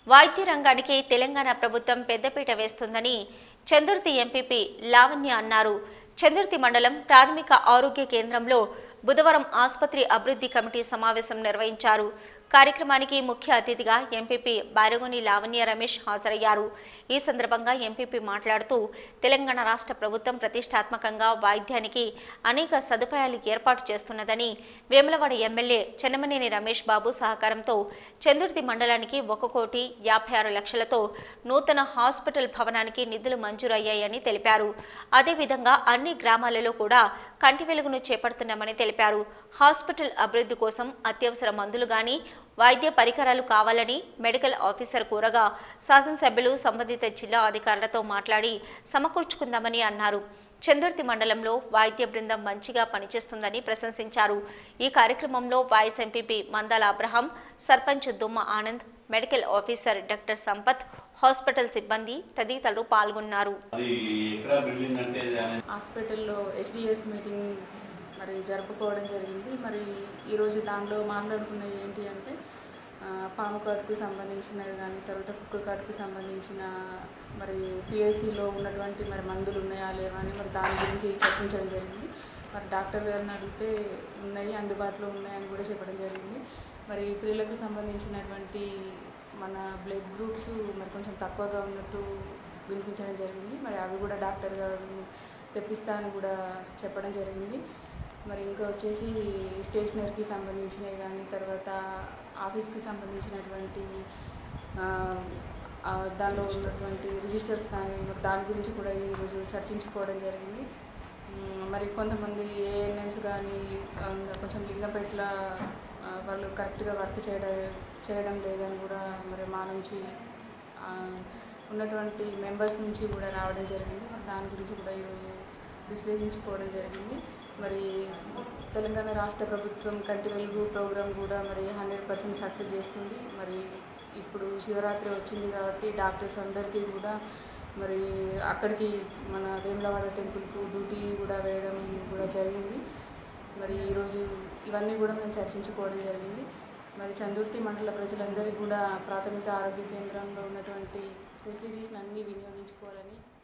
వైద్య రంగానికి తెలంగాణ ప్రభుత్వం పెద్దపీట వేస్తుందని చందుర్తి ఎంపీపీ లావణ్య అన్నారు చందుర్తి మండలం ప్రాథమిక ఆరోగ్య కేంద్రంలో బుధవారం ఆసుపత్రి అభివృద్ధి కమిటీ సమావేశం నిర్వహించారు కార్యక్రమానికి ముఖ్య అతిథిగా ఎంపీపీ బారగోని లావణ్య రమేష్ హాజరయ్యారు ఈ సందర్భంగా ఎంపీపీ మాట్లాడుతూ తెలంగాణ రాష్ట్ర ప్రభుత్వం ప్రతిష్టాత్మకంగా వైద్యానికి అనేక సదుపాయాలు ఏర్పాటు చేస్తున్నదని వేములవాడ ఎమ్మెల్యే చెన్నమనేని రమేష్ బాబు సహకారంతో చందుర్తి మండలానికి ఒక కోటి యాభై ఆరు లక్షలతో నూతన హాస్పిటల్ భవనానికి నిధులు మంజూరయ్యాయని తెలిపారు అదేవిధంగా అన్ని గ్రామాలలో కూడా కంటి వెలుగును చేపడుతున్నామని తెలిపారు హాస్పిటల్ అభివృద్ధి కోసం అత్యవసర మందులు గాని వైద్య పరికరాలు కావాలని మెడికల్ ఆఫీసర్ కోరగా శాసనసభ్యులు సంబంధిత జిల్లా అధికారులతో మాట్లాడి సమకూర్చుకుందామని అన్నారు చందుర్తి మండలంలో వైద్య బృందం మంచిగా పనిచేస్తుందని ప్రశంసించారు ఈ కార్యక్రమంలో vice MPP Mandala Abraham sarpanch Dumma Anand medical officer doctor Sampath hospital సిబ్బంది తదితరులు పాల్గొన్నారు అది ఎక్కడ బిల్డింగ్ అంటే ఇది అనేది హాస్పిటల్లో హెచ్డిఎస్ మీటింగ్ మరి జరుపుకోవడం జరిగింది మరి ఈరోజు దానిలో మాట్లాడుకున్నది ఏంటి అంటే ఆ, పాము కార్డుకు సంబంధించినది కానీ తర్వాత కుక్క కార్డుకు సంబంధించిన మరి పిఎస్సిలో ఉన్నటువంటి మరి మందులు ఉన్నాయా లేవా అని మరి దాని గురించి చర్చించడం జరిగింది మరి డాక్టర్ గారిని అడిగితే ఉన్నాయి అందుబాటులో ఉన్నాయని కూడా చెప్పడం జరిగింది మరి పిల్లలకు సంబంధించినటువంటి మన బ్లడ్ గ్రూప్స్ మరి కొంచెం తక్కువగా ఉన్నట్టు వినిపించడం జరిగింది మరి అవి కూడా డాక్టర్ గారు తెప్పిస్తా అని కూడా చెప్పడం జరిగింది మరి ఇంకా వచ్చేసి స్టేషనరీకి సంబంధించినవి కానీ తర్వాత ఆఫీస్కి సంబంధించినటువంటి ఆ, ఆ, దానిలో ఉన్నటువంటి రిజిస్టర్స్ కానీ మరి దాని గురించి కూడా ఈరోజు చర్చించుకోవడం జరిగింది ఉమ్, మరి కొంతమంది ఏఎన్ఎంస్ కానీ ఆ, కొంచెం లింగంపేట్ల ఆ, వాళ్ళు కరెక్ట్గా వర్క్ చేయడం చేయడం లేదని కూడా మరి మా నుంచి ఆ, ఉన్నటువంటి మెంబర్స్ నుంచి కూడా రావడం జరిగింది మరి దాని గురించి కూడా ఈరోజు విశ్లేషించుకోవడం జరిగింది మరి తెలంగాణ రాష్ట్ర ప్రభుత్వం కంటి వెలుగు ప్రోగ్రాం కూడా మరి హండ్రెడ్ పర్సెంట్ సక్సెస్ చేస్తుంది మరి ఇప్పుడు శివరాత్రి వచ్చింది కాబట్టి డాక్టర్స్ అందరికీ కూడా మరి అక్కడికి మన వేములవాడ టెంపుల్కు డ్యూటీ కూడా వేయడం కూడా జరిగింది మరి ఈరోజు ఇవన్నీ కూడా మేము చర్చించుకోవడం జరిగింది మరి చందుర్తి మండల ప్రజలందరికీ కూడా ప్రాథమిక ఆరోగ్య కేంద్రంలో ఉన్నటువంటి ఫెసిలిటీస్ని అన్నీ వినియోగించుకోవాలని